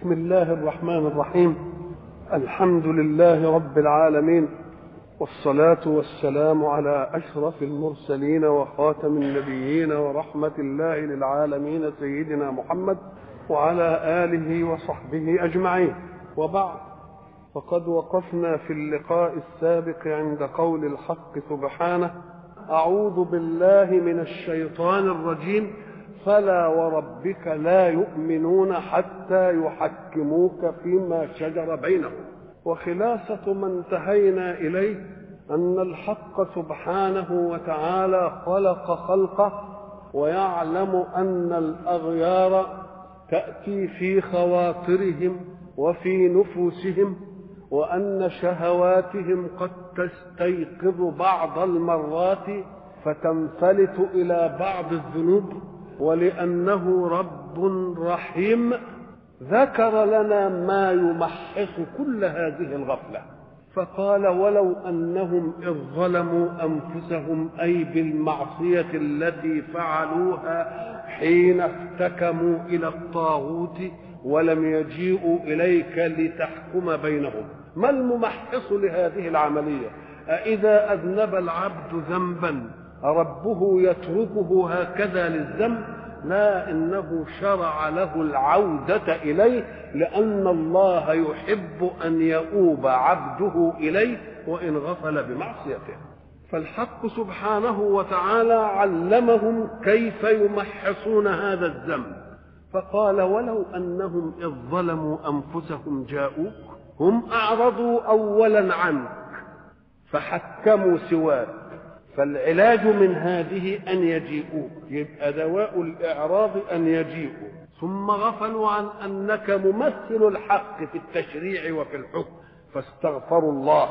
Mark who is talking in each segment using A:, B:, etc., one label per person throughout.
A: بسم الله الرحمن الرحيم الحمد لله رب العالمين والصلاة والسلام على أشرف المرسلين وخاتم النبيين ورحمة الله للعالمين سيدنا محمد وعلى آله وصحبه أجمعين وبعد فقد وقفنا في اللقاء السابق عند قول الحق سبحانه أعوذ بالله من الشيطان الرجيم فلا وربك لا يؤمنون حتى يحكموك فيما شجر بينهم وخلاصة ما انتهينا إليه أن الحق سبحانه وتعالى خلق خلقه ويعلم أن الأغيار تأتي في خواطرهم وفي نفوسهم وأن شهواتهم قد تستيقظ بعض المرات فتنفلت إلى بعض الذنوب ولأنه رب رحيم ذكر لنا ما يمحص كل هذه الغفلة فقال ولو أنهم إذ ظلموا أنفسهم أي بالمعصية التي فعلوها حين افتكموا إلى الطاغوت ولم يجيئوا إليك لتحكم بينهم ما الممحص لهذه العملية أإذا أذنب العبد ذنبا ربه يتركه هكذا للذنب لا انه شرع له العوده اليه لان الله يحب ان يؤوب عبده اليه وان غفل بمعصيته فالحق سبحانه وتعالى علمهم كيف يمحصون هذا الذنب فقال ولو انهم اذ ظلموا انفسهم جاءوك هم اعرضوا اولا عنك فحكموا سواك فالعلاج من هذه أن يجيئوك يبقى دواء الإعراض أن يجيئوا ثم غفلوا عن أنك ممثل الحق في التشريع وفي الحكم فاستغفروا الله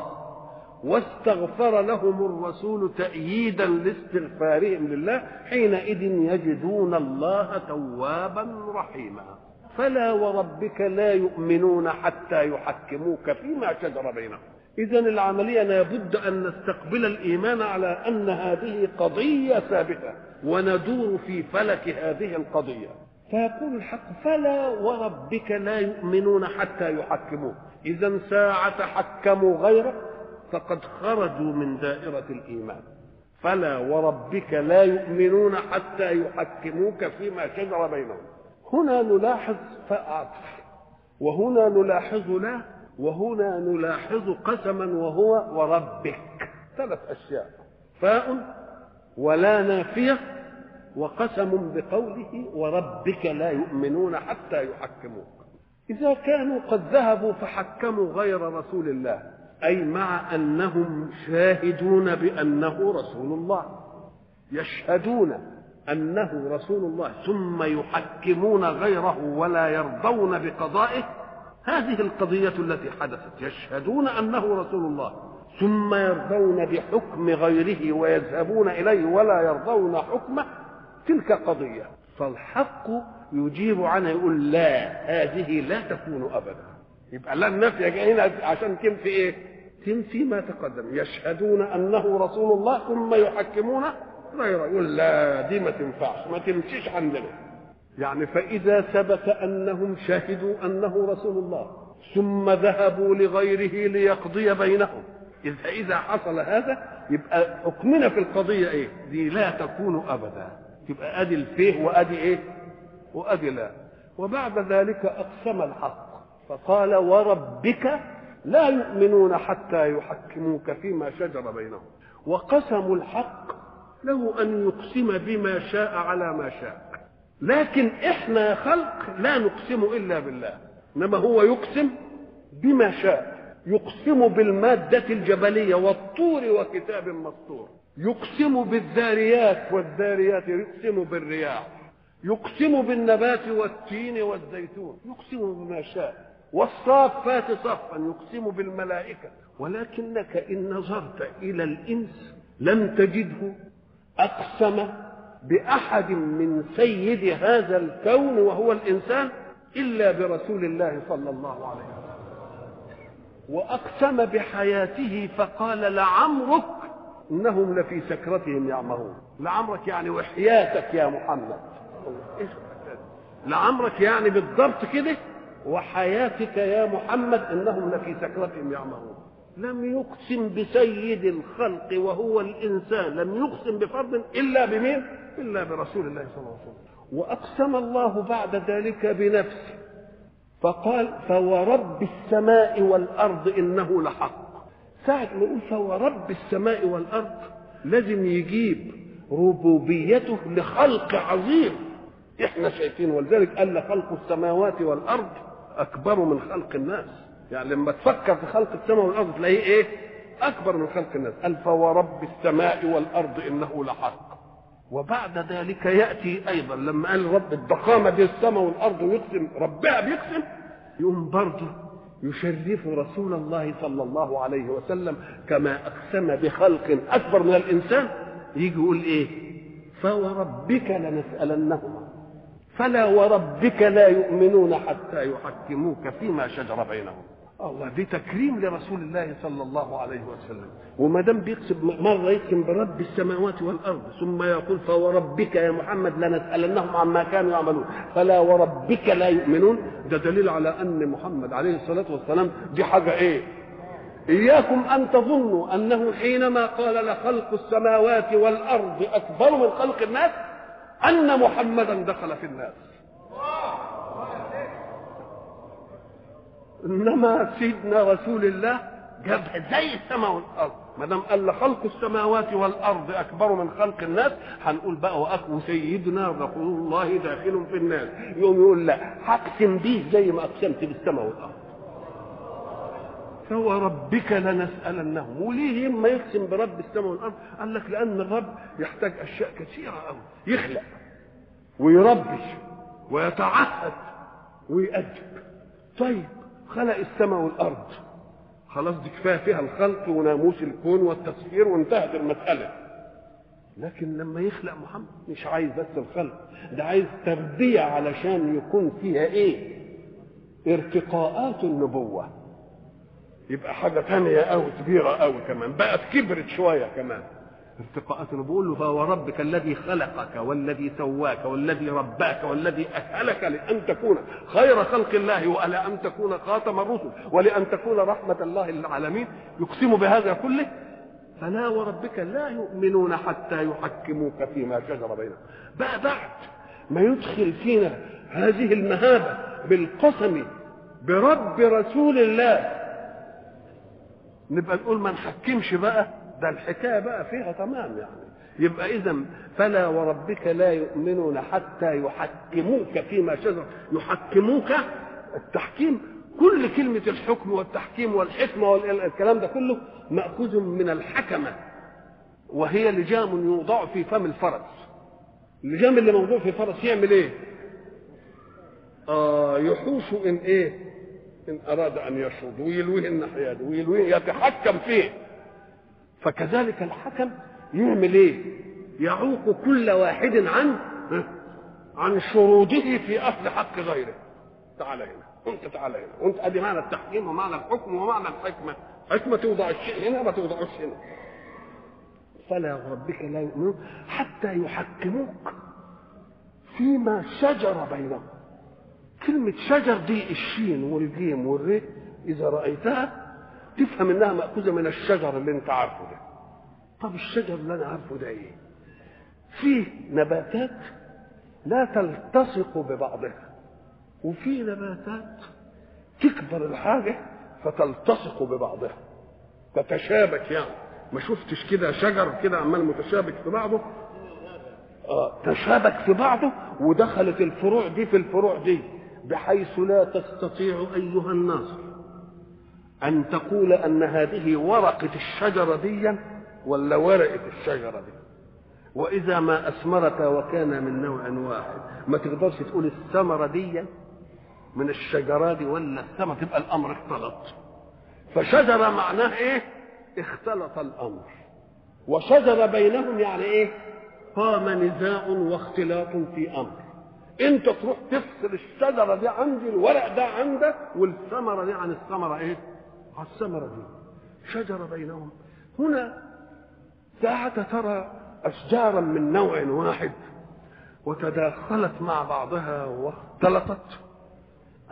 A: واستغفر لهم الرسول تأييدا لاستغفارهم لله حينئذ يجدون الله توابا رحيما فلا وربك لا يؤمنون حتى يحكموك فيما شجر بينهم إذا العملية لابد أن نستقبل الإيمان على أن هذه قضية ثابتة وندور في فلك هذه القضية فيقول الحق فلا وربك لا يؤمنون حتى يحكموك إذا ساعة حكموا غيرك فقد خرجوا من دائرة الإيمان فلا وربك لا يؤمنون حتى يحكموك فيما شجر بينهم هنا نلاحظ فأعطف وهنا نلاحظ لا وهنا نلاحظ قسما وهو وربك ثلاث اشياء فاء ولا نافيه وقسم بقوله وربك لا يؤمنون حتى يحكموك اذا كانوا قد ذهبوا فحكموا غير رسول الله اي مع انهم شاهدون بانه رسول الله يشهدون انه رسول الله ثم يحكمون غيره ولا يرضون بقضائه هذه القضية التي حدثت يشهدون أنه رسول الله ثم يرضون بحكم غيره ويذهبون إليه ولا يرضون حكمه تلك قضية فالحق يجيب عنها يقول لا هذه لا تكون أبدا يبقى لا النفي جاي هنا عشان تنفي إيه؟ تنفي ما تقدم يشهدون أنه رسول الله ثم يحكمون غيره يقول لا دي ما تنفعش ما تمشيش عندنا يعني فإذا ثبت أنهم شهدوا أنه رسول الله ثم ذهبوا لغيره ليقضي بينهم إذا إذا حصل هذا يبقى حكمنا في القضية إيه؟ دي لا تكون أبدا يبقى أدي الفيه وأدي إيه؟ وأدي لا وبعد ذلك أقسم الحق فقال وربك لا يؤمنون حتى يحكموك فيما شجر بينهم وقسموا الحق له أن يقسم بما شاء على ما شاء لكن احنا خلق لا نقسم الا بالله انما هو يقسم بما شاء يقسم بالمادة الجبلية والطور وكتاب مسطور يقسم بالذاريات والذاريات يقسم بالرياح يقسم بالنبات والتين والزيتون يقسم بما شاء والصافات صفا يقسم بالملائكة ولكنك إن نظرت إلى الإنس لم تجده أقسم باحد من سيد هذا الكون وهو الانسان الا برسول الله صلى الله عليه وسلم واقسم بحياته فقال لعمرك انهم لفي سكرتهم يعمهون لعمرك يعني وحياتك يا محمد لعمرك يعني بالضبط كده وحياتك يا محمد انهم لفي سكرتهم يعمهون لم يقسم بسيد الخلق وهو الانسان لم يقسم بفرد الا بمين الا برسول الله صلى الله عليه وسلم واقسم الله بعد ذلك بنفسه فقال فورب السماء والارض انه لحق ساعة ما يقول فورب السماء والارض لازم يجيب ربوبيته لخلق عظيم احنا شايفين ولذلك قال خلق السماوات والارض اكبر من خلق الناس يعني لما تفكر في خلق السماء والارض تلاقيه ايه اكبر من خلق الناس قال فورب السماء والارض انه لحق وبعد ذلك ياتي ايضا لما قال رب الضخامه دي السماء والارض ويقسم ربها بيقسم يقوم برضه يشرف رسول الله صلى الله عليه وسلم كما اقسم بخلق اكبر من الانسان يجي يقول ايه فوربك لنسالنهم فلا وربك لا يؤمنون حتى يحكموك فيما شجر بينهم الله دي تكريم لرسول الله صلى الله عليه وسلم وما دام بيقسم مره يقسم برب السماوات والارض ثم يقول فوربك يا محمد لنسالنهم عما كانوا يعملون فلا وربك لا يؤمنون ده دليل على ان محمد عليه الصلاه والسلام دي حاجه ايه إياكم أن تظنوا أنه حينما قال لخلق السماوات والأرض أكبر من خلق الناس أن محمدا دخل في الناس إنما سيدنا رسول الله جابها زي السماء والأرض ما دام قال خلق السماوات والأرض أكبر من خلق الناس هنقول بقى وأكو سيدنا رسول الله داخل في الناس يقوم يقول لا هقسم بيه زي ما أقسمت بالسماء والأرض فوربك لنسألنهم وليه ما يقسم برب السماء والأرض قال لك لأن الرب يحتاج أشياء كثيرة أوي يخلق ويربي ويتعهد ويأدب طيب خلق السماء والأرض خلاص دي كفاية فيها الخلق وناموس الكون والتسخير وانتهت المسألة لكن لما يخلق محمد مش عايز بس الخلق ده عايز تربية علشان يكون فيها ايه ارتقاءات النبوه يبقى حاجه ثانيه قوي كبيره قوي كمان بقت كبرت شويه كمان ارتقاءات انا بقول له فهو ربك الذي خلقك والذي سواك والذي رباك والذي اهلك لان تكون خير خلق الله ولان تكون خاتم الرسل ولان تكون رحمه الله للعالمين يقسم بهذا كله فلا وربك لا يؤمنون حتى يحكموك فيما شجر بينهم بقى بعد ما يدخل فينا هذه المهابه بالقسم برب رسول الله نبقى نقول ما نحكمش بقى ده الحكايه بقى فيها تمام يعني يبقى اذا فلا وربك لا يؤمنون حتى يحكموك فيما شجر يحكموك التحكيم كل كلمة الحكم والتحكيم والحكمة والكلام ده كله مأخوذ من الحكمة وهي لجام يوضع في فم الفرس اللجام اللي موضوع في فرس يعمل ايه؟ آه يحوش ان ايه؟ ان اراد ان يشرد ويلويه الناحيه دي ويلويه يتحكم فيه فكذلك الحكم يعمل ايه يعوق كل واحد عن عن شروطه في اخذ حق غيره تعال هنا وانت تعال هنا وانت ادي معنى التحكيم ومعنى الحكم ومعنى الحكمه حكمه توضع الشيء هنا ما توضعوش هنا فلا ربك لا يؤمنون حتى يحكموك فيما شجر بينهم كلمة شجر دي الشين والجيم والري إذا رأيتها تفهم إنها مأخوذة من الشجر اللي أنت عارفه ده. طب الشجر اللي أنا عارفه ده إيه؟ فيه نباتات لا تلتصق ببعضها وفي نباتات تكبر الحاجة فتلتصق ببعضها تتشابك يعني ما شفتش كده شجر كده عمال متشابك في بعضه آه تشابك في بعضه ودخلت الفروع دي في الفروع دي بحيث لا تستطيع ايها الناصر ان تقول ان هذه ورقه الشجره دي ولا ورقه الشجره دي واذا ما اثمرت وكان من نوع واحد ما تقدرش تقول الثمره دي من الشجره دي ولا الثمره تبقى الامر اختلط فشجره معناه ايه اختلط الامر وشجر بينهم يعني ايه قام نزاع واختلاط في امر انت تروح تفصل الشجره دي عندي الورق ده عندك والثمره دي عن الثمره ايه عن الثمره دي شجره بينهم هنا ساعة ترى أشجارا من نوع واحد وتداخلت مع بعضها واختلطت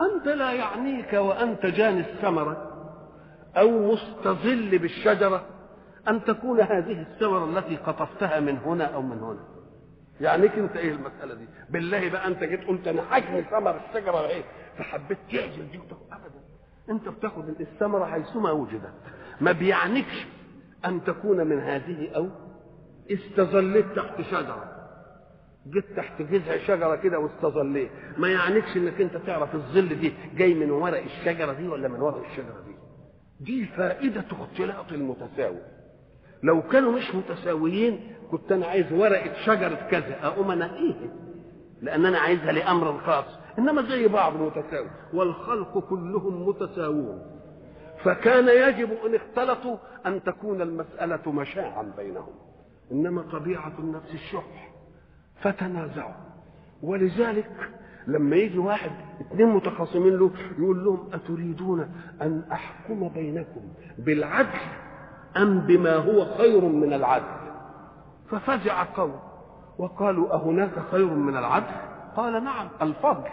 A: أنت لا يعنيك وأنت جاني الثمرة أو مستظل بالشجرة أن تكون هذه الثمرة التي قطفتها من هنا أو من هنا يعنيك أنت إيه المسألة دي بالله بقى أنت جيت قلت أنا حجم ثمر الشجرة إيه فحبيت تعزل دي أبدا أنت بتاخد الثمرة حيثما وجدت ما بيعنيكش أن تكون من هذه أو استظليت تحت شجرة جيت تحت جذع شجرة كده واستظليت ما يعنيكش انك انت تعرف الظل دي جاي من ورق الشجرة دي ولا من ورق الشجرة دي دي فائدة اختلاط المتساوي لو كانوا مش متساويين كنت انا عايز ورقة شجرة كذا اقوم انقيها لان انا عايزها لامر خاص انما زي بعض متساوي والخلق كلهم متساوون فكان يجب ان اختلطوا ان تكون المسألة مشاعا بينهم انما طبيعة النفس الشح فتنازعوا ولذلك لما يجي واحد اثنين متخاصمين له يقول لهم أتريدون أن أحكم بينكم بالعدل أم بما هو خير من العدل ففزع قوم وقالوا أهناك خير من العدل قال نعم الفضل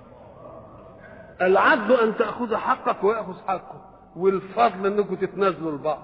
A: العدل أن تأخذ حقك ويأخذ حقه والفضل أنكم تتنازلوا لبعض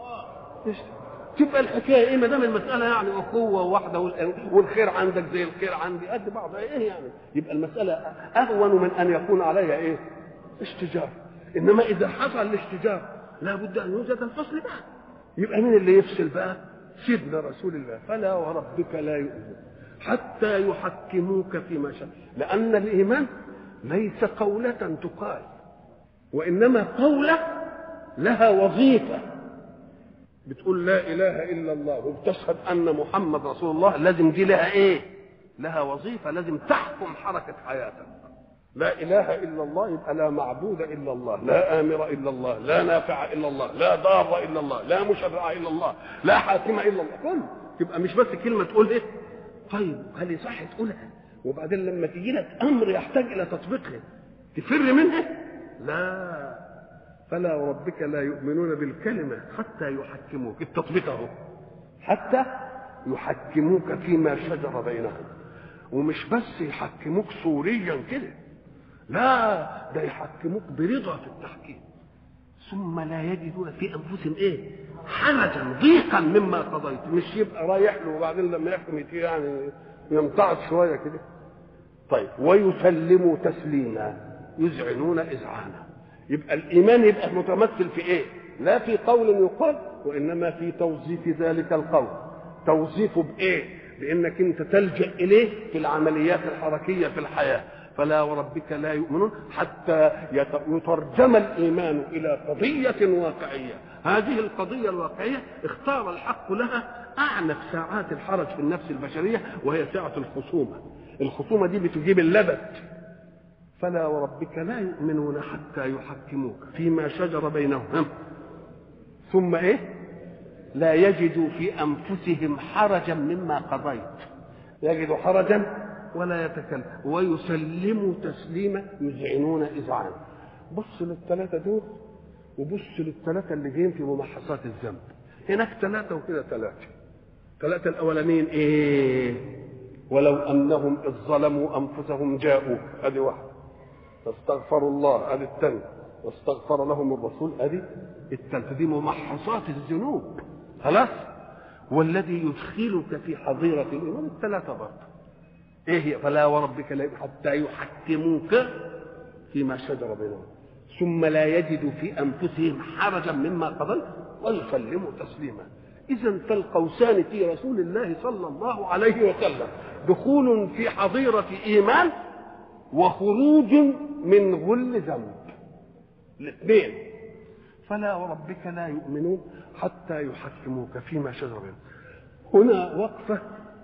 A: تبقى الحكايه ايه ما دام المساله يعني اخوه واحده والخير عندك زي الخير عندي قد بعض ايه يعني يبقى المساله اهون من ان يكون عليها ايه اشتجار انما اذا حصل الاشتجار لابد ان يوجد الفصل بقى يبقى مين اللي يفصل بقى سيدنا رسول الله فلا وربك لا يؤمن حتى يحكموك فيما شاء لان الايمان ليس قوله تقال وانما قوله لها وظيفه بتقول لا اله الا الله وبتشهد ان محمد رسول الله لازم دي لها ايه لها وظيفه لازم تحكم حركه حياتك لا اله الا الله يبقى لا معبود الا الله لا امر الا الله لا نافع الا الله لا ضار الا الله لا مشرع الا الله لا حاكم الا الله كل تبقى مش بس كلمه تقول ايه طيب هل يصح تقولها وبعدين لما تيجي لك امر يحتاج الى تطبيقها تفر منها لا فلا وربك لا يؤمنون بالكلمة حتى يحكموك التطبيق اهو حتى يحكموك فيما شجر بينهم ومش بس يحكموك صوريا كده لا ده يحكموك برضا في التحكيم ثم لا يجدون في انفسهم ايه حرجا ضيقا مما قضيت مش يبقى رايح له وبعدين لما يحكم يعني يمتعض شويه كده طيب ويسلموا تسليما يذعنون اذعانا يبقى الايمان يبقى متمثل في ايه لا في قول يقال وانما في توظيف ذلك القول توظيفه بايه بانك انت تلجا اليه في العمليات الحركيه في الحياه فلا وربك لا يؤمنون حتى يترجم الايمان الى قضيه واقعيه هذه القضيه الواقعيه اختار الحق لها اعنف ساعات الحرج في النفس البشريه وهي ساعه الخصومه الخصومه دي بتجيب اللبت فلا وربك لا يؤمنون حتى يحكموك فيما شجر بينهم ثم ايه لا يجدوا في انفسهم حرجا مما قضيت يجدوا حرجا ولا يتكلم ويسلموا تسليما يذعنون اذعانا بص للثلاثه دول وبص للثلاثه اللي جايين في ممحصات الذنب هناك ثلاثه وكده ثلاثه ثلاثه الاولانيين ايه ولو انهم اذ ظلموا انفسهم جاءوك ادي واحده فاستغفروا الله ادي الثانيه واستغفر لهم الرسول ادي الثالثه دي ممحصات الذنوب خلاص والذي يدخلك في حظيره الايمان الثلاثه برضه ايه هي فلا وربك لا حتى يحكموك فيما شجر بينهم ثم لا يجدوا في انفسهم حرجا مما قضيت ويسلموا تسليما اذا فالقوسان في رسول الله صلى الله عليه وسلم دخول في حظيره ايمان وخروج من غل ذنب الاثنين فلا وربك لا يؤمنون حتى يحكموك فيما شجر بينهم هنا وقفه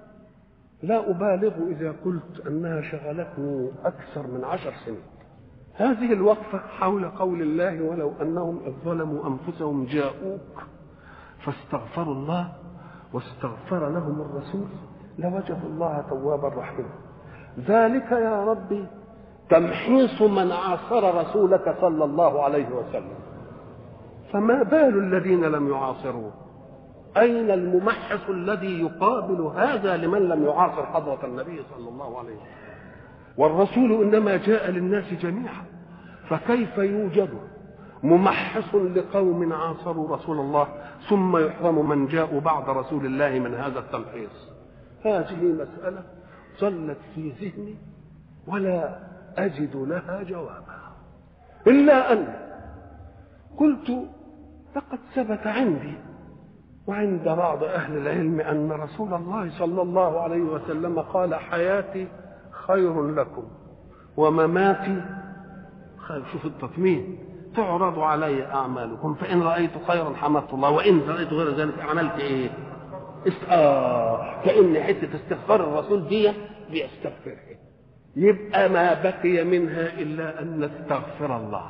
A: لا أبالغ إذا قلت أنها شغلتني أكثر من عشر سنين هذه الوقفة حول قول الله ولو أنهم إذ ظلموا أنفسهم جاءوك فاستغفروا الله واستغفر لهم الرسول لوجدوا الله توابا رحيما ذلك يا ربي تمحيص من عاصر رسولك صلى الله عليه وسلم فما بال الذين لم يعاصروه أين الممحص الذي يقابل هذا لمن لم يعاصر حضرة النبي صلى الله عليه وسلم والرسول إنما جاء للناس جميعا فكيف يوجد ممحص لقوم عاصروا رسول الله ثم يحرم من جاءوا بعد رسول الله من هذا التمحيص هذه مسألة ظلت في ذهني ولا أجد لها جوابا إلا أن قلت لقد ثبت عندي وعند بعض أهل العلم أن رسول الله صلى الله عليه وسلم قال حياتي خير لكم ومماتي خير شوف التطمين تعرض علي أعمالكم فإن رأيت خيرا حمدت الله وإن رأيت غير ذلك عملت إيه؟ است... آه كأن حتة استغفار الرسول دي بيستغفر يبقى ما بقي منها إلا أن نستغفر الله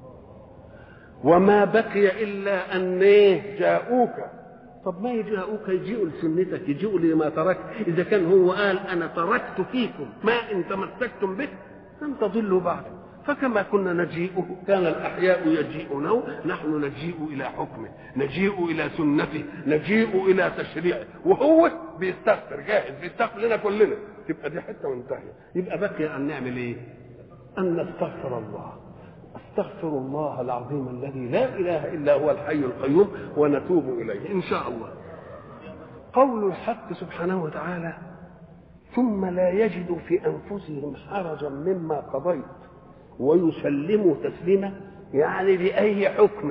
A: وما بقي إلا أن إيه جاءوك طب ما يجاءوك يجيئوا لسنتك يجيئوا لما تركت إذا كان هو قال أنا تركت فيكم ما إن تمسكتم به لن تضلوا بعد فكما كنا نجيء كان الأحياء يجيئونه نحن نجيء إلى حكمه نجيء إلى سنته نجيء إلى تشريعه وهو بيستغفر جاهز بيستغفر لنا كلنا تبقى دي حتة منتهية يبقى بقي أن نعمل إيه؟ أن نستغفر الله استغفر الله العظيم الذي لا اله الا هو الحي القيوم ونتوب اليه ان شاء الله قول الحق سبحانه وتعالى ثم لا يجدوا في انفسهم حرجا مما قضيت ويسلموا تسليما يعني باي حكم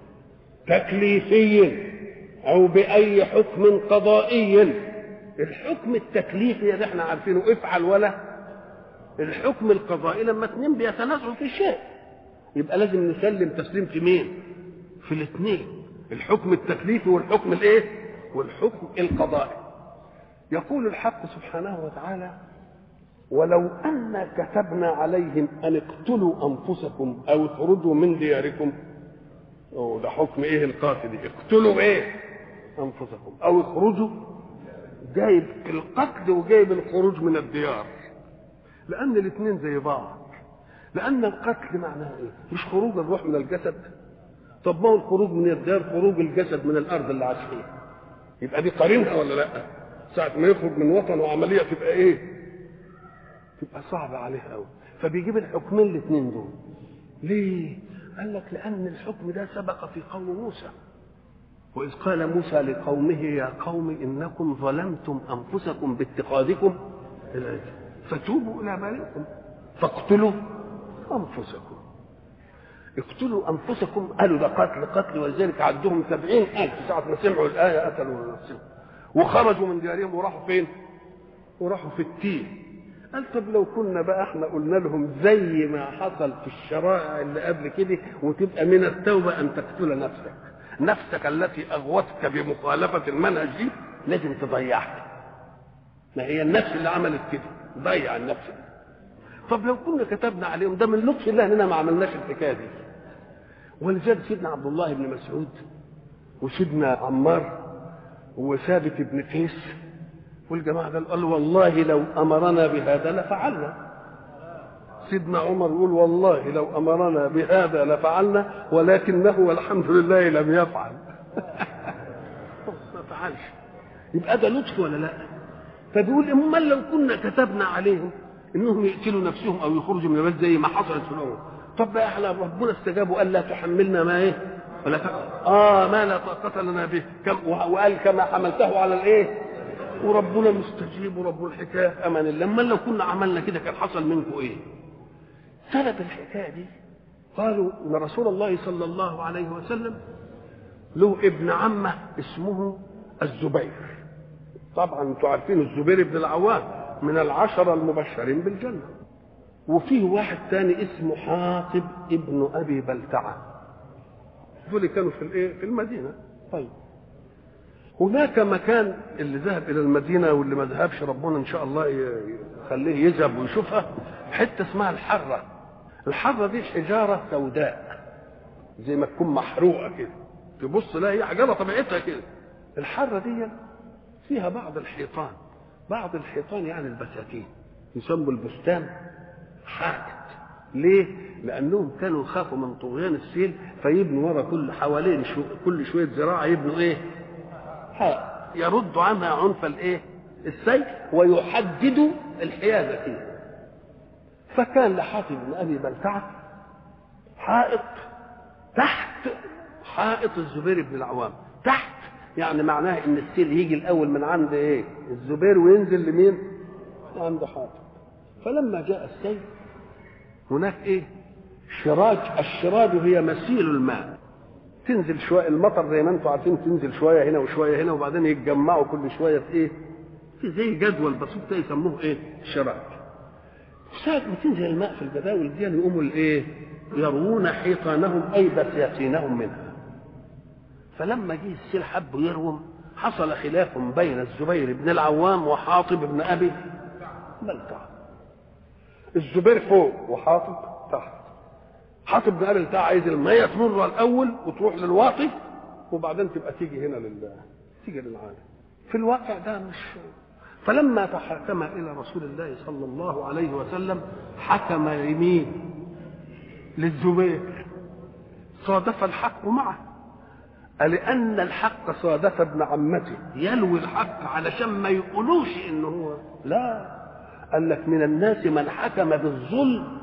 A: تكليفي او باي حكم قضائي الحكم التكليفي اللي احنا عارفينه افعل ولا الحكم القضائي لما اتنين بيتنازعوا في شيء يبقى لازم نسلم تسليم في مين في الاثنين الحكم التكليفي والحكم الايه والحكم القضائي يقول الحق سبحانه وتعالى ولو أن كتبنا عليهم أن اقتلوا أنفسكم أو اخرجوا من دياركم أوه ده حكم إيه القاتل اقتلوا إيه أنفسكم أو اخرجوا جايب القتل وجايب الخروج من الديار لأن الاثنين زي بعض لأن القتل معناه إيه؟ مش خروج الروح من الجسد طب ما هو الخروج من الدار خروج الجسد من الأرض اللي عاش فيها يبقى دي قارنها ولا لا؟ ساعة ما يخرج من وطن وعملية تبقى إيه؟ تبقى صعبة عليه قوي فبيجيب الحكمين الاثنين دول ليه؟ قال لك لأن الحكم ده سبق في قوم موسى وإذ قال موسى لقومه يا قوم إنكم ظلمتم أنفسكم باتخاذكم العجل فتوبوا إلى بارئكم فاقتلوا أنفسكم اقتلوا أنفسكم قالوا ده قتل قتل ولذلك عدهم سبعين ألف ساعة ما سمعوا الآية قتلوا نفسهم وخرجوا من ديارهم وراحوا فين؟ وراحوا في التين قال طب لو كنا بقى احنا قلنا لهم زي ما حصل في الشرائع اللي قبل كده وتبقى من التوبة أن تقتل نفسك نفسك التي أغوتك بمخالفة المنهج دي لازم تضيعها ما هي النفس اللي عملت كده ضيع النفس دي طب لو كنا كتبنا عليهم ده من لطف الله اننا ما عملناش الحكايه دي ولذلك سيدنا عبد الله بن مسعود وسيدنا عمار وثابت بن قيس والجماعه دول قالوا والله لو امرنا بهذا لفعلنا سيدنا عمر يقول والله لو امرنا بهذا لفعلنا ولكنه والحمد لله لم يفعل ما فعلش يبقى ده لطف ولا لا فبيقول امال لو كنا كتبنا عليهم انهم يقتلوا نفسهم او يخرجوا من البلد زي ما حصلت في الامم طب بقى احنا ربنا استجاب وقال لا تحملنا ما ايه ولا ت... اه ما لا طاقه لنا به كم وقال كما حملته على الايه وربنا مستجيب ورب الحكايه امان الله لما لو كنا عملنا كده كان حصل منكم ايه سبب الحكايه دي قالوا ان رسول الله صلى الله عليه وسلم له ابن عمه اسمه الزبير طبعا انتوا عارفين الزبير بن العوام من العشرة المبشرين بالجنة وفيه واحد تاني اسمه حاطب ابن أبي بلتعة دول كانوا في الايه في المدينة طيب هناك مكان اللي ذهب إلى المدينة واللي ما ذهبش ربنا إن شاء الله يخليه يذهب ويشوفها حتة اسمها الحرة الحرة دي حجارة سوداء زي ما تكون محروقة كده تبص لا هي حجارة طبيعتها كده الحرة دي فيها بعض الحيطان بعض الحيطان يعني البساتين يسموا البستان حاكت ليه؟ لأنهم كانوا يخافوا من طغيان السيل فيبنوا ورا كل حوالين شو كل شوية زراعة يبنوا إيه؟ حائط يردوا عنها عنف الإيه؟ السيل ويحددوا الحيازة فيه فكان لحاتم بن أبي بلتعة حائط تحت حائط الزبير بن العوام تحت يعني معناه ان السيل يجي الاول من عند ايه الزبير وينزل لمين عند حاتم فلما جاء السيل هناك ايه شراج الشراج هي مسيل الماء تنزل شويه المطر زي ما انتم عارفين تنزل شويه هنا وشويه هنا وبعدين يتجمعوا كل شويه في ايه في زي جدول بسيط كده يسموه ايه شراج ساعة ما تنزل الماء في الجداول دي يقوموا الايه يروون حيطانهم اي بساتينهم منها فلما جه السيل حب يروم حصل خلاف بين الزبير بن العوام وحاطب بن ابي بلتع الزبير فوق وحاطب تحت حاطب بن ابي بلتع عايز الميه تمر الاول وتروح للواطي وبعدين تبقى تيجي هنا لل تيجي للعالم في الواقع ده مش فلما تحاكم الى رسول الله صلى الله عليه وسلم حكم يمين للزبير صادف الحق معه لأن الحق صادف ابن عمته يلوي الحق علشان ما يقولوش إن هو لا قال لك من الناس من حكم بالظلم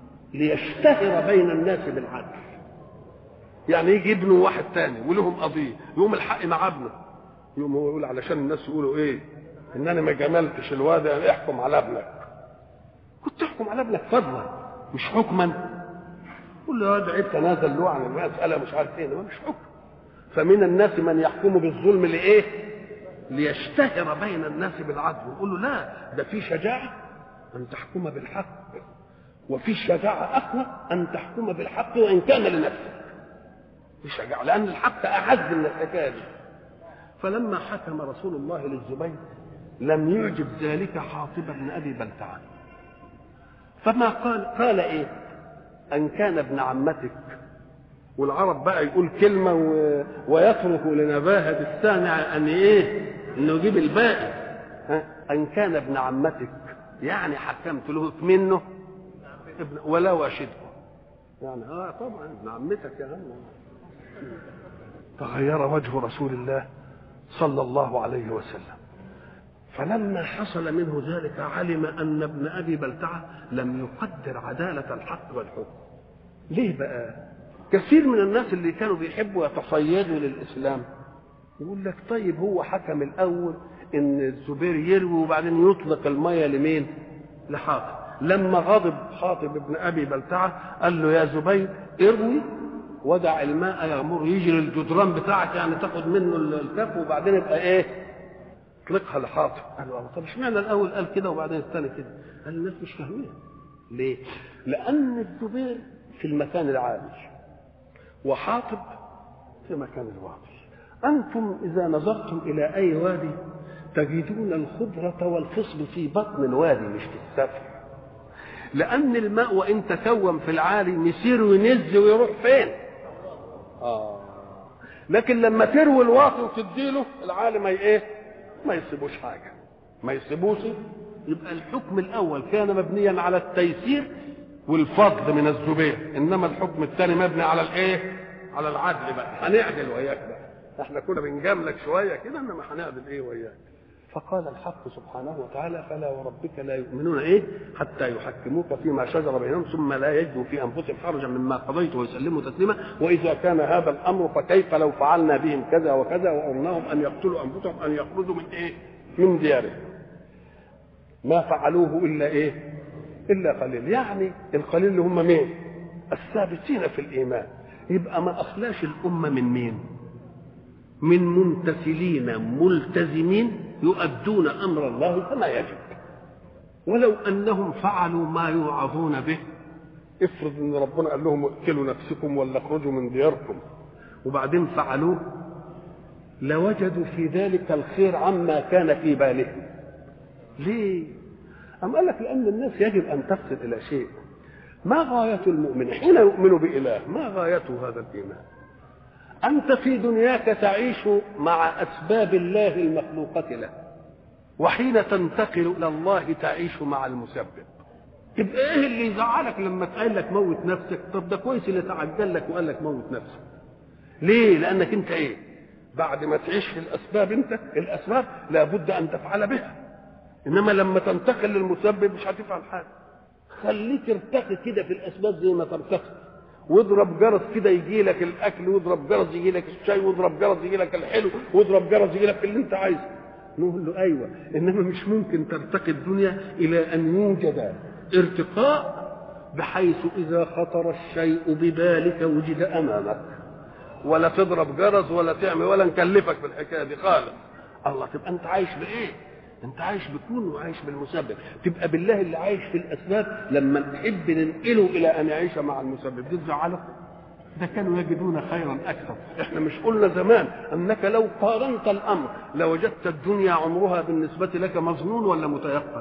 A: ليشتهر بين الناس بالعدل يعني يجي ابنه واحد تاني ولهم قضيه يقوم الحق مع ابنه يقوم هو يقول علشان الناس يقولوا ايه ان انا ما جملتش الواد يعني احكم على ابنك كنت تحكم على ابنك فضلا مش حكما قول له هذا عيب تنازل له عن المساله مش عارف ايه مش حكم فمن الناس من يحكم بالظلم لايه ليشتهر بين الناس بالعدل يقول له لا ده في شجاعه ان تحكم بالحق وفي شجاعه اقوى ان تحكم بالحق وان كان لنفسك في شجاعه لان الحق اعز من الحكايه دي فلما حكم رسول الله للزبير لم يعجب ذلك حاطب بن ابي بلتعه فما قال قال ايه ان كان ابن عمتك والعرب بقى يقول كلمه و... ويترك لنباهه السامع ان ايه انه يجيب الباقي ها؟ ان كان ابن عمتك يعني حكمت له منه ابن ولا واشده يعني اه طبعا ابن عمتك يا عم تغير وجه رسول الله صلى الله عليه وسلم فلما حصل منه ذلك علم ان ابن ابي بلتعه لم يقدر عداله الحق والحكم ليه بقى كثير من الناس اللي كانوا بيحبوا يتصيدوا للاسلام يقول لك طيب هو حكم الاول ان الزبير يروي وبعدين يطلق الميه لمين لحاطب لما غضب حاطب ابن ابي بلتعه قال له يا زبير اروي ودع الماء يغمر يجري الجدران بتاعك يعني تاخد منه الكف وبعدين يبقى ايه اطلقها لحاطب قال له طب اشمعنى الاول قال كده وبعدين الثاني كده قال الناس مش فاهمين ليه لان الزبير في المكان العالي وحاطب في مكان الواطي انتم اذا نظرتم الى اي وادي تجدون الخضرة والخصب في بطن الوادي مش في السفح لأن الماء وإن تكون في العالي يسير وينز ويروح فين؟ آه لكن لما تروي الواطي وتديله العالي ما ايه؟ ما يسيبوش حاجة ما يسيبوش يبقى الحكم الأول كان مبنيا على التيسير والفضل من الزبير إنما الحكم الثاني مبني على الإيه؟ على العدل بقى هنعدل وياك بقى احنا كنا بنجاملك شوية كده إنما هنعدل إيه وياك فقال الحق سبحانه وتعالى فلا وربك لا يؤمنون ايه حتى يحكموك فيما شجر بينهم ثم لا يجدوا في انفسهم حرجا مما قضيت ويسلموا تسليما واذا كان هذا الامر فكيف لو فعلنا بهم كذا وكذا وامرناهم ان يقتلوا انفسهم ان يخرجوا من ايه؟ من ديارهم. ما فعلوه الا ايه؟ الا قليل، يعني القليل اللي هم مين؟ الثابتين في الايمان. يبقى ما اخلاش الامه من مين؟ من ممتثلين ملتزمين يؤدون امر الله كما يجب ولو انهم فعلوا ما يوعظون به افرض ان ربنا قال لهم اقتلوا نفسكم ولا اخرجوا من دياركم وبعدين فعلوه لوجدوا في ذلك الخير عما كان في بالهم ليه أم قال لك لأن الناس يجب أن تفصل إلى شيء ما غاية المؤمن حين يؤمن بإله ما غايته هذا الإيمان أنت في دنياك تعيش مع أسباب الله المخلوقة له وحين تنتقل إلى الله تعيش مع المسبب يبقى ايه اللي يزعلك لما تقال لك موت نفسك طب ده كويس اللي تعجل لك وقال لك موت نفسك ليه لانك انت ايه بعد ما تعيش في الاسباب انت الاسباب لابد ان تفعل بها انما لما تنتقل للمسبب مش هتفعل حاجه خليك ارتقي كده في الاسباب زي ما ترتقي واضرب جرس كده يجي لك الاكل واضرب جرس يجي لك الشاي واضرب جرس يجي لك الحلو واضرب جرس يجي لك اللي انت عايزه نقول له ايوه انما مش ممكن ترتقي الدنيا الى ان يوجد ارتقاء بحيث اذا خطر الشيء ببالك وجد امامك ولا تضرب جرس ولا تعمل ولا نكلفك في الحكايه دي خالص الله تبقى انت عايش بايه انت عايش بكون وعايش بالمسبب تبقى بالله اللي عايش في الاسباب لما نحب ننقله الى ان يعيش مع المسبب دي تزعله ده كانوا يجدون خيرا اكثر احنا مش قلنا زمان انك لو قارنت الامر لوجدت الدنيا عمرها بالنسبه لك مظنون ولا متيقن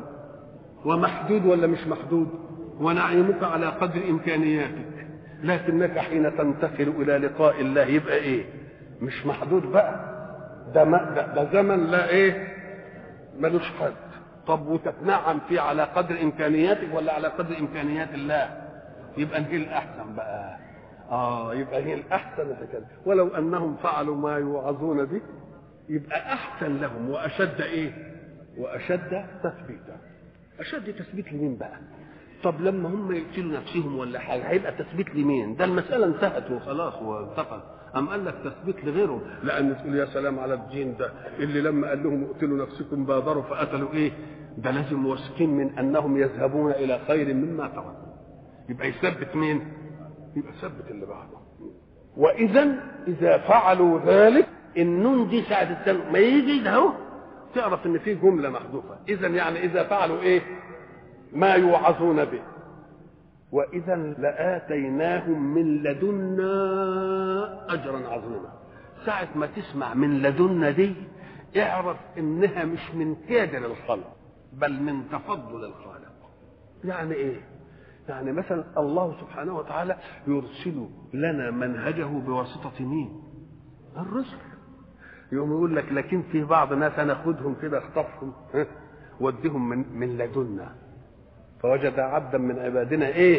A: ومحدود ولا مش محدود ونعيمك على قدر امكانياتك لكنك حين تنتقل الى لقاء الله يبقى ايه مش محدود بقى ده, ما ده, ده زمن لا ايه ملوش حد طب وتتنعم فيه على قدر امكانياتك ولا على قدر امكانيات الله يبقى هي الاحسن بقى اه يبقى هي الاحسن الحكايه ولو انهم فعلوا ما يوعظون به يبقى احسن لهم واشد ايه واشد تثبيتا اشد تثبيت لمين بقى طب لما هم يقتلوا نفسهم ولا حاجه هيبقى تثبيت لمين ده المساله انتهت وخلاص وانتقل أم قال لك تثبيت لغيره لأن تقول يا سلام على الدين ده اللي لما قال لهم اقتلوا نفسكم بادروا فقتلوا إيه ده لازم واثقين من أنهم يذهبون إلى خير مما تركوا يبقى يثبت مين يبقى يثبت اللي بعده وإذا إذا فعلوا ذلك النون دي ساعة التن ما يجي ده اهو تعرف إن في جملة محذوفة إذا يعني إذا فعلوا إيه ما يوعظون به وإذا لآتيناهم من لدنا أجرا عظيما ساعة ما تسمع من لدنا دي اعرف إنها مش من كادر الخلق بل من تفضل الخالق يعني إيه يعني مثلا الله سبحانه وتعالى يرسل لنا منهجه بواسطة مين الرسل يوم يقول لك لكن في بعض ناس هناخدهم كده اخطفهم وديهم من من لدنا فوجد عبدا من عبادنا ايه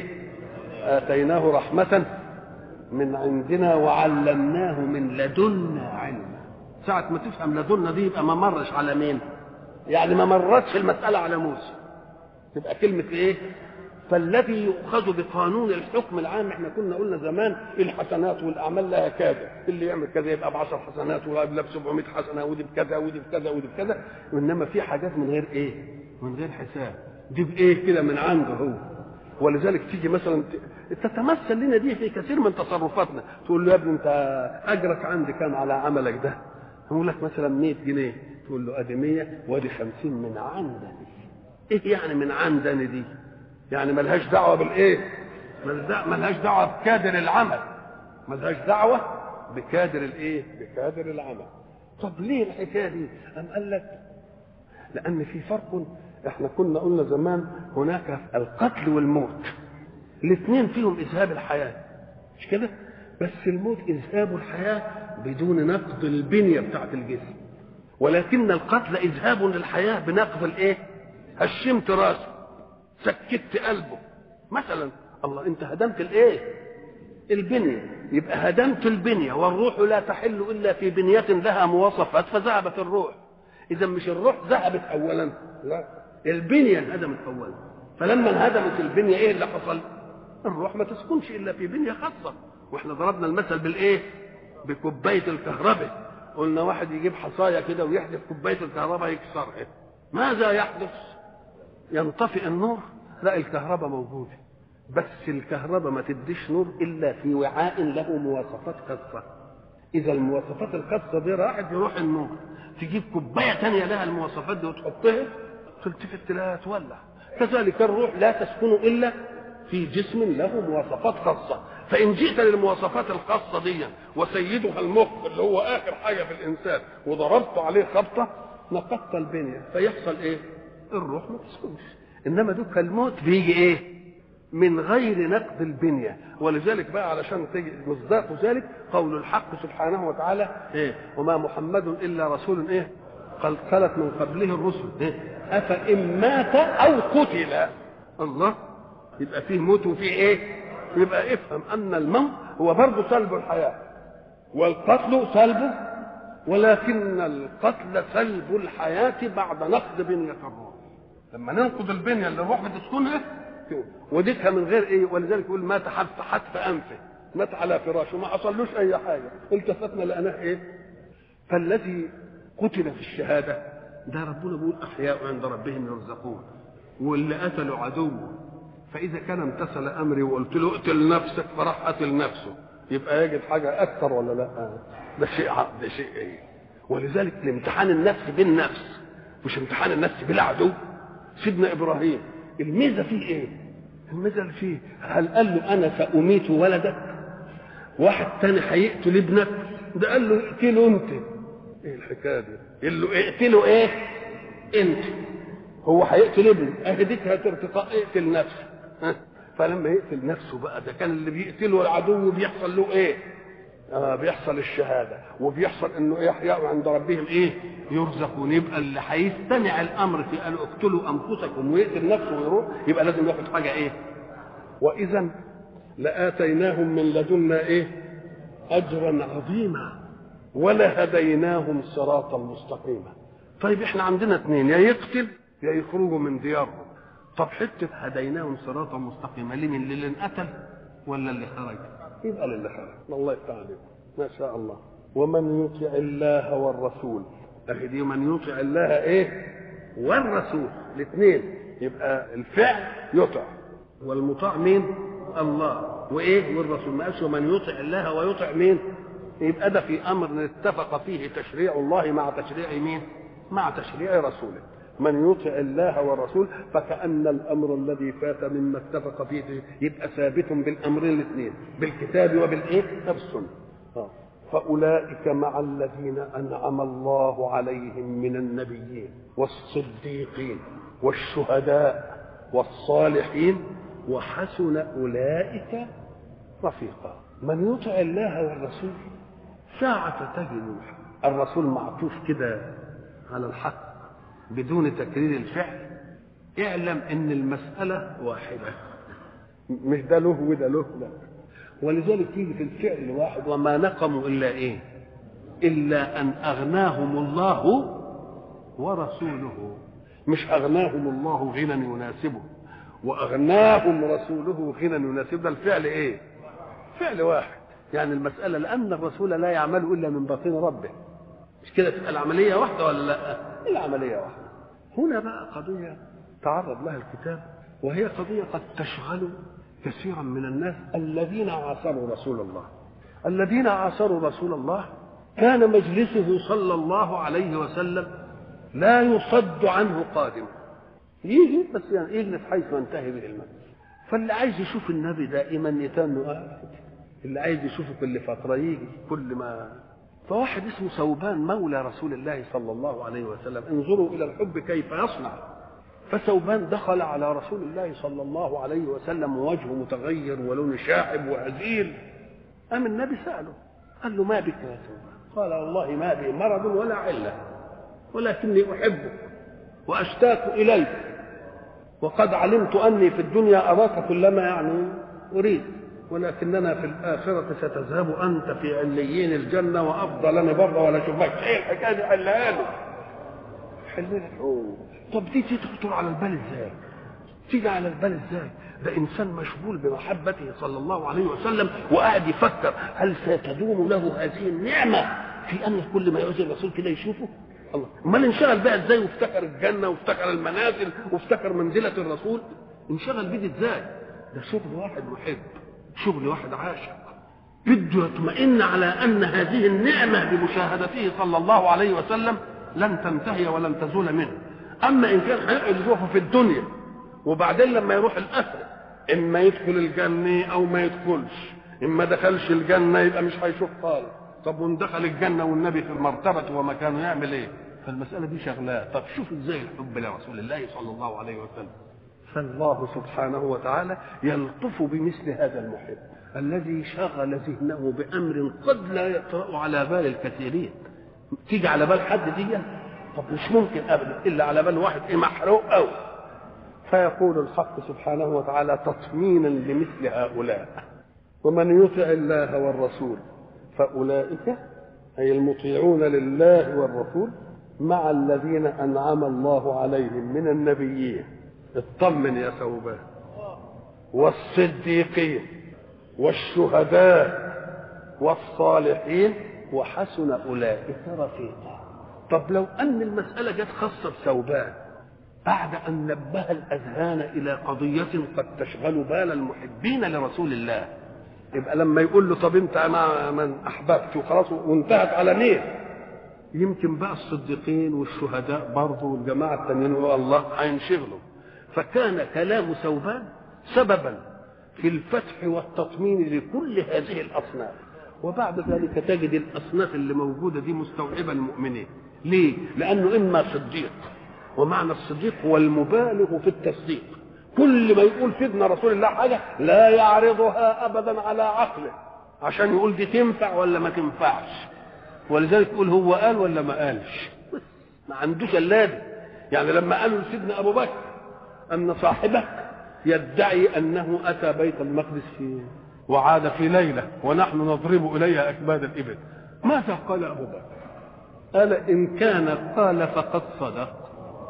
A: اتيناه رحمه من عندنا وعلمناه من لدنا علما ساعة ما تفهم لدنا دي يبقى ما مرش على مين يعني ما مرتش المسألة على موسى تبقى كلمة ايه فالذي يؤخذ بقانون الحكم العام احنا كنا قلنا زمان الحسنات والاعمال لها كذا اللي يعمل كذا يبقى ب 10 حسنات ولا ب 700 حسنه ودي بكذا ودي بكذا ودي بكذا وانما في حاجات من غير ايه؟ من غير حساب دي بايه كده من عنده هو ولذلك تيجي مثلا تتمثل لنا دي في كثير من تصرفاتنا تقول له يا ابني انت اجرك عندي كام على عملك ده يقول لك مثلا 100 جنيه تقول له ادي 100 وادي 50 من عندني ايه يعني من عندني دي يعني ملهاش دعوه بالايه ملهاش دعوه بكادر العمل ملهاش دعوه بكادر الايه بكادر العمل طب ليه الحكايه دي ام قال لك لان في فرق احنا كنا قلنا زمان هناك القتل والموت الاثنين فيهم اذهاب الحياه مش كده بس الموت اذهاب الحياه بدون نقض البنيه بتاعت الجسم ولكن القتل اذهاب للحياه بنقض الايه هشمت راسه سكت قلبه مثلا الله انت هدمت الايه البنيه يبقى هدمت البنيه والروح لا تحل الا في بنيه لها مواصفات فذهبت الروح اذا مش الروح ذهبت اولا لا البنيه انهدمت اولا فلما انهدمت البنيه ايه اللي حصل الروح ما تسكنش الا في بنيه خاصه واحنا ضربنا المثل بالايه بكوبايه الكهرباء قلنا واحد يجيب حصايه كده ويحدف كوبايه الكهرباء يكسرها ماذا يحدث ينطفئ النور لا الكهرباء موجوده بس الكهرباء ما تديش نور الا في وعاء له مواصفات خاصه اذا المواصفات الخاصه دي راحت يروح النور تجيب كوبايه ثانيه لها المواصفات دي وتحطها تلتفت تلاقيها تولع كذلك الروح لا تسكن الا في جسم له مواصفات خاصه فان جئت للمواصفات الخاصه دي وسيدها المخ اللي هو اخر حاجه في الانسان وضربت عليه خبطه نقضت البنيه فيحصل ايه الروح ما تسكنش انما دوك الموت بيجي ايه من غير نقد البنية ولذلك بقى علشان تجي مصداق ذلك قول الحق سبحانه وتعالى إيه؟ وما محمد إلا رسول إيه قد خلت من قبله الرسل إيه؟ أفإن مات أو قتل الله يبقى فيه موت وفيه إيه يبقى افهم أن الموت هو برضه سلب الحياة والقتل سلبه ولكن القتل سلب الحياة بعد نقد بنية الروح لما ننقض البنية اللي الروح بتسكنها وديتها من غير ايه ولذلك يقول مات حتف حتف انفه مات على فراشه ما حصلوش اي حاجه التفتنا لقناه ايه فالذي قتل في الشهاده ده ربنا بيقول احياء عند ربهم يرزقون واللي قتلوا عدوه فاذا كان امتثل امري وقلت له اقتل نفسك فراح قتل نفسه يبقى يجد حاجه اكثر ولا لا ده شيء ده شيء ايه ولذلك الامتحان النفس بالنفس مش امتحان النفس بالعدو سيدنا ابراهيم الميزه فيه ايه الميزه اللي فيه هل قال له انا ساميت ولدك واحد تاني هيقتل ابنك ده قال له اقتله انت ايه الحكايه دي قال له اقتله ايه انت هو هيقتل ابنه اهديك ارتقاء اقتل نفسك ها؟ فلما يقتل نفسه بقى ده كان اللي بيقتله العدو بيحصل له ايه آه بيحصل الشهاده وبيحصل انه يحيى عند ربهم ايه يرزقون يبقى اللي هيستمع الامر في قالوا اقتلوا انفسكم ويقتل نفسه ويروح يبقى لازم ياخد حاجه ايه واذا لاتيناهم من لدنا ايه اجرا عظيما ولهديناهم صراطا مستقيما طيب احنا عندنا اثنين يا يقتل يا يخرجوا من ديارهم طب حته هديناهم صراطا مستقيما لمن للي انقتل ولا اللي خرج يبقى للي خرج الله يفتح عليكم ما شاء الله ومن يطع الله والرسول اهي دي من يطع الله ايه والرسول الاثنين يبقى الفعل يطع والمطاع مين الله وايه والرسول ما قالش ومن يطع الله ويطع مين يبقى ده في امر اتفق فيه تشريع الله مع تشريع مين مع تشريع رسوله من يطع الله والرسول فكأن الأمر الذي فات مما اتفق فيه يبقى ثابت بالأمرين الاثنين بالكتاب وبالإيه؟ وبالسنة آه. فأولئك مع الذين أنعم الله عليهم من النبيين والصديقين والشهداء والصالحين وحسن أولئك رفيقا من يطع الله والرسول ساعة تجد الرسول معطوف كده على الحق بدون تكرير الفعل اعلم ان المسألة واحدة مش ده له وده له لا ولذلك تيجي في الفعل الواحد وما نقموا الا ايه الا ان اغناهم الله ورسوله مش اغناهم الله غنى يناسبه واغناهم رسوله غنى يناسبه ده الفعل ايه فعل واحد يعني المسألة لأن الرسول لا يعمل إلا من باطن ربه مش كده تبقى العملية واحدة ولا لا؟ العملية واحدة هنا بقى قضية تعرض لها الكتاب وهي قضية قد تشغل كثيرا من الناس الذين عاصروا رسول الله الذين عاصروا رسول الله كان مجلسه صلى الله عليه وسلم لا يصد عنه قادم يجي بس يعني يجلس حيث ينتهي به المجلس فاللي عايز يشوف النبي دائما يتنه قاعد اللي عايز يشوفه كل فترة يجي كل ما فواحد اسمه ثوبان مولى رسول الله صلى الله عليه وسلم انظروا إلى الحب كيف يصنع فثوبان دخل على رسول الله صلى الله عليه وسلم ووجهه متغير ولون شاحب وهزيل قام النبي سأله قال له ما بك يا ثوبان قال والله ما بي مرض ولا علة ولكني أحبك وأشتاق إليك وقد علمت أني في الدنيا أراك كلما يعني أريد ولكننا في الآخرة ستذهب أنت في عليين الجنة وأفضل بره ولا أشوفك إيه الحكاية دي حلها له حلها له طب دي تخطر على البال إزاي؟ تيجي على البال إزاي؟ ده إنسان مشغول بمحبته صلى الله عليه وسلم وقاعد يفكر هل ستدوم له هذه النعمة في أن كل ما يعوز الرسول كده يشوفه؟ الله امال انشغل بقى ازاي وافتكر الجنه وافتكر المنازل وافتكر منزله الرسول انشغل بيه ازاي ده شغل واحد محب شغل واحد عاشق بده يطمئن على ان هذه النعمه بمشاهدته صلى الله عليه وسلم لن تنتهي ولن تزول منه اما ان كان هيقعد يشوفه في الدنيا وبعدين لما يروح الاخره اما يدخل الجنه او ما يدخلش اما دخلش الجنه يبقى مش هيشوف خالص طب وان دخل الجنه والنبي في مرتبته ومكانه يعمل ايه فالمساله دي شغلاه طب شوف ازاي الحب لرسول الله صلى الله عليه وسلم فالله سبحانه وتعالى يلطف بمثل هذا المحب الذي شغل ذهنه بامر قد لا يطرا على بال الكثيرين تيجي على بال حد دي طب مش ممكن ابدا الا على بال واحد ايه محروق قوي فيقول الحق سبحانه وتعالى تطمينا لمثل هؤلاء ومن يطع الله والرسول فأولئك أي المطيعون لله والرسول مع الذين أنعم الله عليهم من النبيين اطمن يا ثوبان والصديقين والشهداء والصالحين وحسن اولئك رفيقا طب لو ان المساله جت خاصه بثوبان بعد ان نبه الاذهان الى قضيه قد تشغل بال المحبين لرسول الله يبقى لما يقول له طب انت مع من احببت وخلاص وانتهت على نيه يمكن بقى الصديقين والشهداء برضه والجماعه التانيين الله هينشغلوا فكان كلام ثوبان سببا في الفتح والتطمين لكل هذه الاصناف وبعد ذلك تجد الاصناف اللي موجوده دي مستوعبه المؤمنين ليه لانه اما صديق ومعنى الصديق هو المبالغ في التصديق كل ما يقول سيدنا رسول الله حاجه لا يعرضها ابدا على عقله عشان يقول دي تنفع ولا ما تنفعش ولذلك يقول هو قال ولا ما قالش ما عندوش الا دي يعني لما قالوا لسيدنا ابو بكر ان صاحبك يدعي انه اتى بيت المقدس في وعاد في ليله ونحن نضرب اليها اكباد الابل ماذا قال ابو بكر قال ان كان قال فقد صدق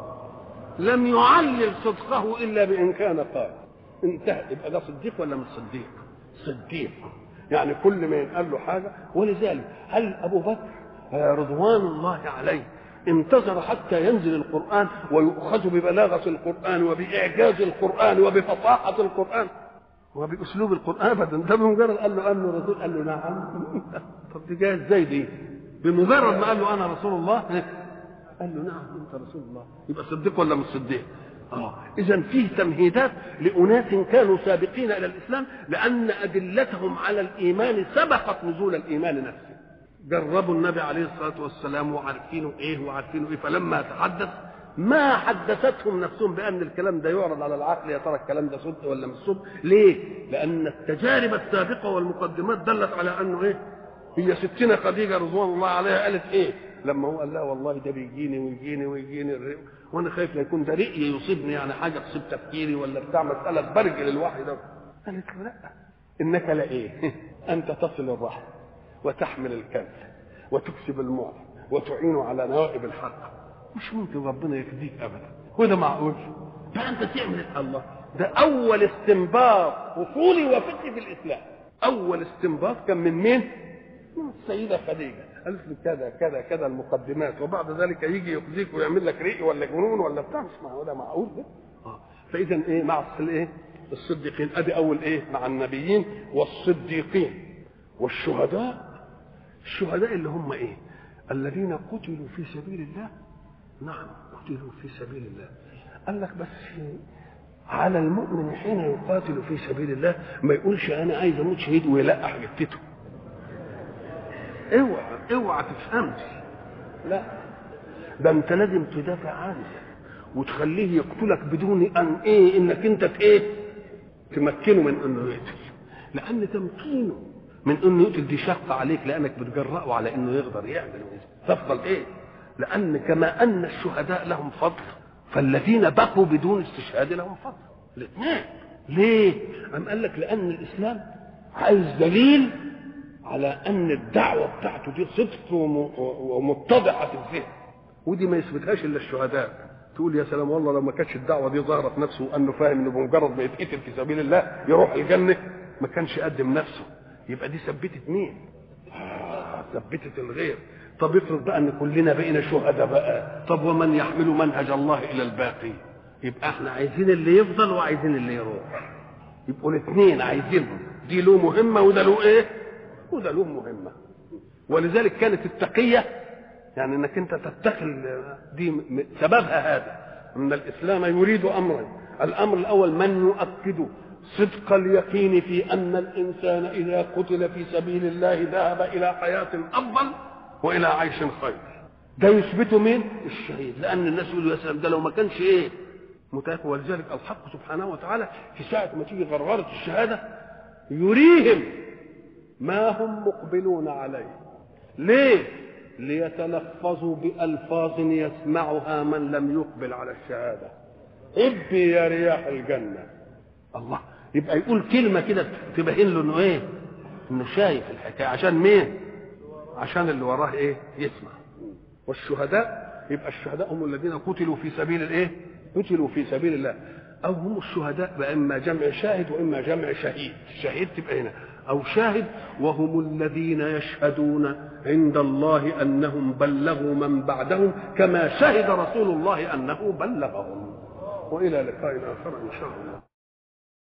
A: لم يعلل صدقه الا بان كان قال انتهى يبقى ده صديق ولا مش صديق صديق يعني كل ما ينقال له حاجه ولذلك هل ابو بكر رضوان الله عليه انتظر حتى ينزل القرآن ويؤخذ ببلاغة القرآن وبإعجاز القرآن وبفصاحة القرآن وبأسلوب القرآن أبدا ده بمجرد قال له أنه رسول قال له نعم طب دي جايه ازاي دي؟ بمجرد ما قال له أنا رسول الله قال له نعم أنت رسول الله يبقى صديق ولا مش صديق؟ اه اذا فيه تمهيدات لاناس كانوا سابقين الى الاسلام لان ادلتهم على الايمان سبقت نزول الايمان نفسه جربوا النبي عليه الصلاه والسلام وعارفينه ايه وعارفينه ايه فلما تحدث ما حدثتهم نفسهم بان الكلام ده يعرض على العقل يا ترى الكلام ده صدق ولا مش صدق ليه لان التجارب السابقه والمقدمات دلت على انه ايه هي ستنا خديجه رضوان الله عليها قالت ايه لما هو قال لها والله ده بيجيني ويجيني ويجيني الرئ وانا خايف لا يكون ده رئي يصيبني يعني حاجه تصيب تفكيري ولا بتاع مساله برجل الوحي ده قالت له لا انك لا ايه انت تصل الرحم وتحمل الكلب وتكسب المعطي وتعين على نوائب الحق مش ممكن ربنا يخزيك ابدا وده معقول ده انت تعمل الله ده اول استنباط اصولي وفقهي في الاسلام اول استنباط كان من مين من السيده خديجه قالت له كذا كذا كذا المقدمات وبعد ذلك يجي يخزيك ويعمل لك ريق ولا جنون ولا بتاع مش معقول ده معقول ده اه فاذا ايه مع الايه الصديقين ادي اول ايه مع النبيين والصديقين والشهداء الشهداء اللي هم ايه الذين قتلوا في سبيل الله نعم قتلوا في سبيل الله قال لك بس على المؤمن حين يقاتل في سبيل الله ما يقولش انا عايز اموت شهيد ويلقح جثته اوعى اوعى تفهمش لا ده انت لازم تدافع عنه وتخليه يقتلك بدون ان ايه انك انت ايه تمكنه من انه يقتل لان تمكينه من انه يقتل دي شقه عليك لانك بتجرأه على انه يقدر يعمل تفضل ايه لان كما ان الشهداء لهم فضل فالذين بقوا بدون استشهاد لهم فضل الاثنين ليه ام قال لك لان الاسلام عايز دليل على ان الدعوه بتاعته دي صدق ومتضحه في الذهن ودي ما يثبتهاش الا الشهداء تقول يا سلام والله لو ما كانتش الدعوه دي ظاهره في نفسه وانه فاهم انه بمجرد ما يتقتل في سبيل الله يروح الجنه ما كانش قدم نفسه يبقى دي ثبتت مين؟ آه ثبتت الغير طب افرض بقى ان كلنا بقينا شهداء بقى طب ومن يحمل منهج الله الى الباقي يبقى احنا عايزين اللي يفضل وعايزين اللي يروح يبقوا الاثنين عايزينهم دي له مهمه وده له ايه؟ وده له مهمة ولذلك كانت التقية يعني انك انت تتقي دي سببها هذا ان الاسلام يريد امرا الامر الاول من يؤكد صدق اليقين في ان الانسان اذا قتل في سبيل الله ذهب الى حياة افضل والى عيش خير ده يثبته مين الشهيد لان الناس يقولوا يا سلام ده لو ما كانش ايه متاكد ولذلك الحق سبحانه وتعالى في ساعة ما تيجي غرغرة الشهادة يريهم ما هم مقبلون عليه ليه ليتلفظوا بألفاظ يسمعها من لم يقبل على الشهادة ابي يا رياح الجنة الله يبقى يقول كلمة كده تبين له انه ايه انه شايف الحكاية عشان مين عشان اللي وراه ايه يسمع والشهداء يبقى الشهداء هم الذين قتلوا في سبيل الايه قتلوا في سبيل الله او هم الشهداء بقى اما جمع شاهد واما جمع شهيد الشهيد تبقى هنا أو شاهد وهم الذين يشهدون عند الله أنهم بلغوا من بعدهم كما شهد رسول الله أنه بلغهم وإلى لقاء آخر إن شاء الله